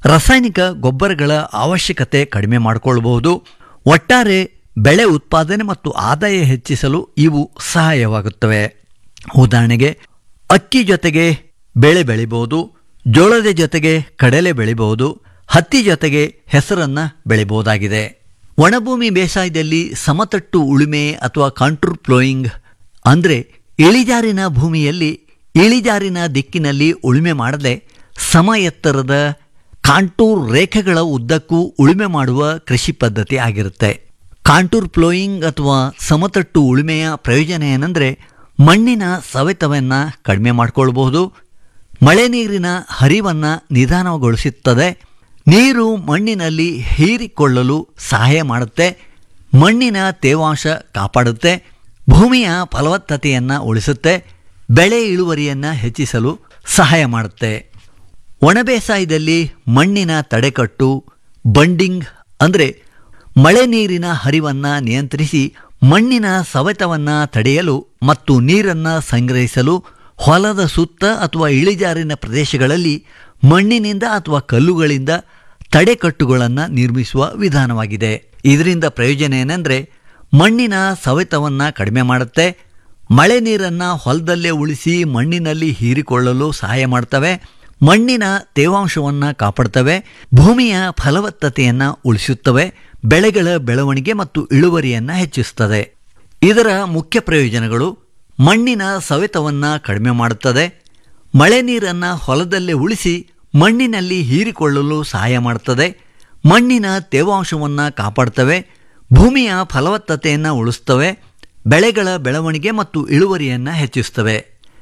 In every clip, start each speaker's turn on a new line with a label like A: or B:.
A: ರಾಸಾಯನಿಕ ಗೊಬ್ಬರಗಳ ಅವಶ್ಯಕತೆ ಕಡಿಮೆ ಮಾಡಿಕೊಳ್ಳಬಹುದು ಒಟ್ಟಾರೆ ಬೆಳೆ ಉತ್ಪಾದನೆ ಮತ್ತು ಆದಾಯ ಹೆಚ್ಚಿಸಲು ಇವು ಸಹಾಯವಾಗುತ್ತವೆ ಉದಾಹರಣೆಗೆ ಅಕ್ಕಿ ಜೊತೆಗೆ ಬೆಳೆ ಬೆಳಿಬಹುದು ಜೋಳದ ಜೊತೆಗೆ ಕಡಲೆ ಬೆಳಿಬಹುದು ಹತ್ತಿ ಜೊತೆಗೆ ಹೆಸರನ್ನ ಬೆಳಿಬಹುದಾಗಿದೆ ಒಣಭೂಮಿ ಬೇಸಾಯದಲ್ಲಿ ಸಮತಟ್ಟು ಉಳುಮೆ ಅಥವಾ ಕಾಂಟೂರ್ ಫ್ಲೋಯಿಂಗ್ ಅಂದರೆ ಇಳಿಜಾರಿನ ಭೂಮಿಯಲ್ಲಿ ಇಳಿಜಾರಿನ ದಿಕ್ಕಿನಲ್ಲಿ ಉಳುಮೆ ಮಾಡದೆ ಸಮ ಎತ್ತರದ ಕಾಂಟೂರ್ ರೇಖೆಗಳ ಉದ್ದಕ್ಕೂ ಉಳುಮೆ ಮಾಡುವ ಕೃಷಿ ಪದ್ಧತಿ ಆಗಿರುತ್ತೆ ಕಾಂಟೂರ್ ಫ್ಲೋಯಿಂಗ್ ಅಥವಾ ಸಮತಟ್ಟು ಉಳುಮೆಯ ಪ್ರಯೋಜನ ಏನಂದರೆ ಮಣ್ಣಿನ ಸವೆತವನ್ನು ಕಡಿಮೆ ಮಾಡಿಕೊಳ್ಬಹುದು ಮಳೆ ನೀರಿನ ಹರಿವನ್ನು ನಿಧಾನಗೊಳಿಸುತ್ತದೆ ನೀರು ಮಣ್ಣಿನಲ್ಲಿ ಹೀರಿಕೊಳ್ಳಲು ಸಹಾಯ ಮಾಡುತ್ತೆ ಮಣ್ಣಿನ ತೇವಾಂಶ ಕಾಪಾಡುತ್ತೆ ಭೂಮಿಯ ಫಲವತ್ತತೆಯನ್ನು ಉಳಿಸುತ್ತೆ ಬೆಳೆ ಇಳುವರಿಯನ್ನು ಹೆಚ್ಚಿಸಲು ಸಹಾಯ ಮಾಡುತ್ತೆ ಒಣ ಬೇಸಾಯದಲ್ಲಿ ಮಣ್ಣಿನ ತಡೆಕಟ್ಟು ಬಂಡಿಂಗ್ ಅಂದರೆ ಮಳೆ ನೀರಿನ ಹರಿವನ್ನು ನಿಯಂತ್ರಿಸಿ ಮಣ್ಣಿನ ಸವೆತವನ್ನು ತಡೆಯಲು ಮತ್ತು ನೀರನ್ನು ಸಂಗ್ರಹಿಸಲು ಹೊಲದ ಸುತ್ತ ಅಥವಾ ಇಳಿಜಾರಿನ ಪ್ರದೇಶಗಳಲ್ಲಿ ಮಣ್ಣಿನಿಂದ ಅಥವಾ ಕಲ್ಲುಗಳಿಂದ ತಡೆಕಟ್ಟುಗಳನ್ನು ನಿರ್ಮಿಸುವ ವಿಧಾನವಾಗಿದೆ ಇದರಿಂದ ಪ್ರಯೋಜನ ಏನೆಂದರೆ ಮಣ್ಣಿನ ಸವೆತವನ್ನು ಕಡಿಮೆ ಮಾಡುತ್ತೆ ಮಳೆ ನೀರನ್ನು ಹೊಲದಲ್ಲೇ ಉಳಿಸಿ ಮಣ್ಣಿನಲ್ಲಿ ಹೀರಿಕೊಳ್ಳಲು ಸಹಾಯ ಮಾಡ್ತವೆ ಮಣ್ಣಿನ ತೇವಾಂಶವನ್ನು ಕಾಪಾಡ್ತವೆ ಭೂಮಿಯ ಫಲವತ್ತತೆಯನ್ನು ಉಳಿಸುತ್ತವೆ ಬೆಳೆಗಳ ಬೆಳವಣಿಗೆ ಮತ್ತು ಇಳುವರಿಯನ್ನು ಹೆಚ್ಚಿಸುತ್ತದೆ ಇದರ ಮುಖ್ಯ ಪ್ರಯೋಜನಗಳು ಮಣ್ಣಿನ ಸವೆತವನ್ನು ಕಡಿಮೆ ಮಾಡುತ್ತದೆ ಮಳೆ ನೀರನ್ನು ಹೊಲದಲ್ಲೇ ಉಳಿಸಿ ಮಣ್ಣಿನಲ್ಲಿ ಹೀರಿಕೊಳ್ಳಲು ಸಹಾಯ ಮಾಡುತ್ತದೆ ಮಣ್ಣಿನ ತೇವಾಂಶವನ್ನು ಕಾಪಾಡ್ತವೆ ಭೂಮಿಯ ಫಲವತ್ತತೆಯನ್ನು ಉಳಿಸ್ತವೆ ಬೆಳೆಗಳ ಬೆಳವಣಿಗೆ ಮತ್ತು ಇಳುವರಿಯನ್ನು ಹೆಚ್ಚಿಸ್ತವೆ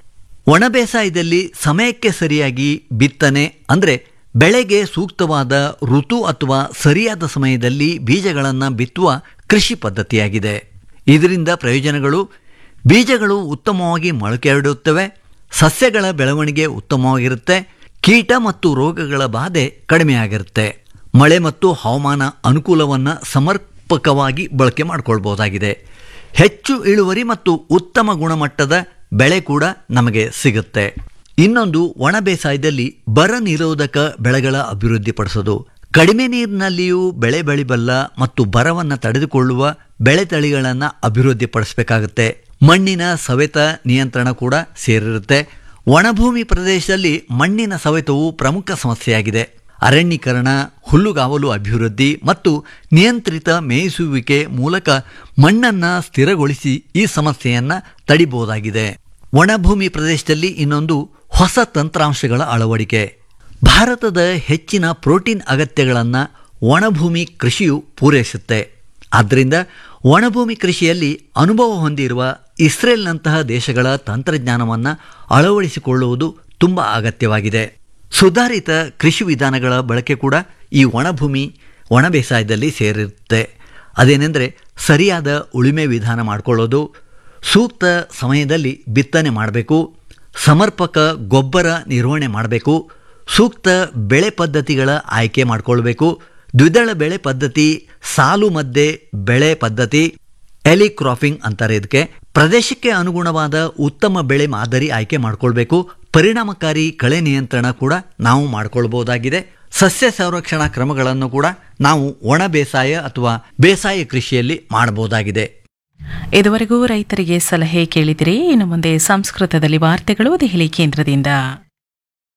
A: ಒಣ ಬೇಸಾಯದಲ್ಲಿ ಸಮಯಕ್ಕೆ ಸರಿಯಾಗಿ ಬಿತ್ತನೆ ಅಂದರೆ ಬೆಳೆಗೆ ಸೂಕ್ತವಾದ ಋತು ಅಥವಾ ಸರಿಯಾದ ಸಮಯದಲ್ಲಿ ಬೀಜಗಳನ್ನು ಬಿತ್ತುವ ಕೃಷಿ ಪದ್ಧತಿಯಾಗಿದೆ ಇದರಿಂದ ಪ್ರಯೋಜನಗಳು ಬೀಜಗಳು ಉತ್ತಮವಾಗಿ ಮೊಳಕೆಯೊಡೆಯುತ್ತವೆ ಸಸ್ಯಗಳ ಬೆಳವಣಿಗೆ ಉತ್ತಮವಾಗಿರುತ್ತೆ ಕೀಟ ಮತ್ತು ರೋಗಗಳ ಬಾಧೆ ಕಡಿಮೆಯಾಗಿರುತ್ತೆ ಮಳೆ ಮತ್ತು ಹವಾಮಾನ ಅನುಕೂಲವನ್ನು ಸಮರ್ಪಕವಾಗಿ ಬಳಕೆ ಮಾಡಿಕೊಳ್ಬಹುದಾಗಿದೆ ಹೆಚ್ಚು ಇಳುವರಿ ಮತ್ತು ಉತ್ತಮ ಗುಣಮಟ್ಟದ ಬೆಳೆ ಕೂಡ ನಮಗೆ ಸಿಗುತ್ತೆ ಇನ್ನೊಂದು ಒಣ ಬೇಸಾಯದಲ್ಲಿ ಬರ ನಿರೋಧಕ ಬೆಳೆಗಳ ಅಭಿವೃದ್ಧಿಪಡಿಸೋದು ಕಡಿಮೆ ನೀರಿನಲ್ಲಿಯೂ ಬೆಳೆ ಬೆಳಿಬಲ್ಲ ಮತ್ತು ಬರವನ್ನು ತಡೆದುಕೊಳ್ಳುವ ಬೆಳೆ ತಳಿಗಳನ್ನು ಅಭಿವೃದ್ಧಿಪಡಿಸಬೇಕಾಗುತ್ತೆ ಮಣ್ಣಿನ ಸವೆತ ನಿಯಂತ್ರಣ ಕೂಡ ಸೇರಿರುತ್ತೆ ಒಣಭೂಮಿ ಪ್ರದೇಶದಲ್ಲಿ ಮಣ್ಣಿನ ಸವೆತವು ಪ್ರಮುಖ ಸಮಸ್ಯೆಯಾಗಿದೆ ಅರಣ್ಯೀಕರಣ ಹುಲ್ಲುಗಾವಲು ಅಭಿವೃದ್ಧಿ ಮತ್ತು ನಿಯಂತ್ರಿತ ಮೇಯಿಸುವಿಕೆ ಮೂಲಕ ಮಣ್ಣನ್ನು ಸ್ಥಿರಗೊಳಿಸಿ ಈ ಸಮಸ್ಯೆಯನ್ನು ತಡಿಬಹುದಾಗಿದೆ ಒಣಭೂಮಿ ಪ್ರದೇಶದಲ್ಲಿ ಇನ್ನೊಂದು ಹೊಸ ತಂತ್ರಾಂಶಗಳ ಅಳವಡಿಕೆ ಭಾರತದ ಹೆಚ್ಚಿನ ಪ್ರೋಟೀನ್ ಅಗತ್ಯಗಳನ್ನು ಒಣಭೂಮಿ ಕೃಷಿಯು ಪೂರೈಸುತ್ತೆ ಆದ್ದರಿಂದ ಒಣಭೂಮಿ ಕೃಷಿಯಲ್ಲಿ ಅನುಭವ ಹೊಂದಿರುವ ಇಸ್ರೇಲ್ನಂತಹ ದೇಶಗಳ ತಂತ್ರಜ್ಞಾನವನ್ನು ಅಳವಡಿಸಿಕೊಳ್ಳುವುದು ತುಂಬ ಅಗತ್ಯವಾಗಿದೆ ಸುಧಾರಿತ ಕೃಷಿ ವಿಧಾನಗಳ ಬಳಕೆ ಕೂಡ ಈ ಒಣಭೂಮಿ ಒಣ ಬೇಸಾಯದಲ್ಲಿ ಸೇರಿರುತ್ತೆ ಅದೇನೆಂದರೆ ಸರಿಯಾದ ಉಳುಮೆ ವಿಧಾನ ಮಾಡಿಕೊಳ್ಳೋದು ಸೂಕ್ತ ಸಮಯದಲ್ಲಿ ಬಿತ್ತನೆ ಮಾಡಬೇಕು ಸಮರ್ಪಕ ಗೊಬ್ಬರ ನಿರ್ವಹಣೆ ಮಾಡಬೇಕು ಸೂಕ್ತ ಬೆಳೆ ಪದ್ಧತಿಗಳ ಆಯ್ಕೆ ಮಾಡಿಕೊಳ್ಬೇಕು ದ್ವಿದಳ ಬೆಳೆ ಪದ್ಧತಿ ಸಾಲು ಮಧ್ಯೆ ಬೆಳೆ ಪದ್ಧತಿ ಎಲಿ ಕ್ರಾಪಿಂಗ್ ಅಂತಾರೆ ಇದಕ್ಕೆ ಪ್ರದೇಶಕ್ಕೆ ಅನುಗುಣವಾದ ಉತ್ತಮ ಬೆಳೆ ಮಾದರಿ ಆಯ್ಕೆ ಮಾಡಿಕೊಳ್ಬೇಕು ಪರಿಣಾಮಕಾರಿ ಕಳೆ ನಿಯಂತ್ರಣ ಕೂಡ ನಾವು ಮಾಡಿಕೊಳ್ಬಹುದಾಗಿದೆ ಸಸ್ಯ ಸಂರಕ್ಷಣಾ ಕ್ರಮಗಳನ್ನು ಕೂಡ ನಾವು ಒಣ ಬೇಸಾಯ ಅಥವಾ ಬೇಸಾಯ ಕೃಷಿಯಲ್ಲಿ ಮಾಡಬಹುದಾಗಿದೆ
B: ಇದುವರೆಗೂ ರೈತರಿಗೆ ಸಲಹೆ ಕೇಳಿದಿರಿ ಇನ್ನು ಮುಂದೆ ಸಂಸ್ಕೃತದಲ್ಲಿ ವಾರ್ತೆಗಳು ದೆಹಲಿ ಕೇಂದ್ರದಿಂದ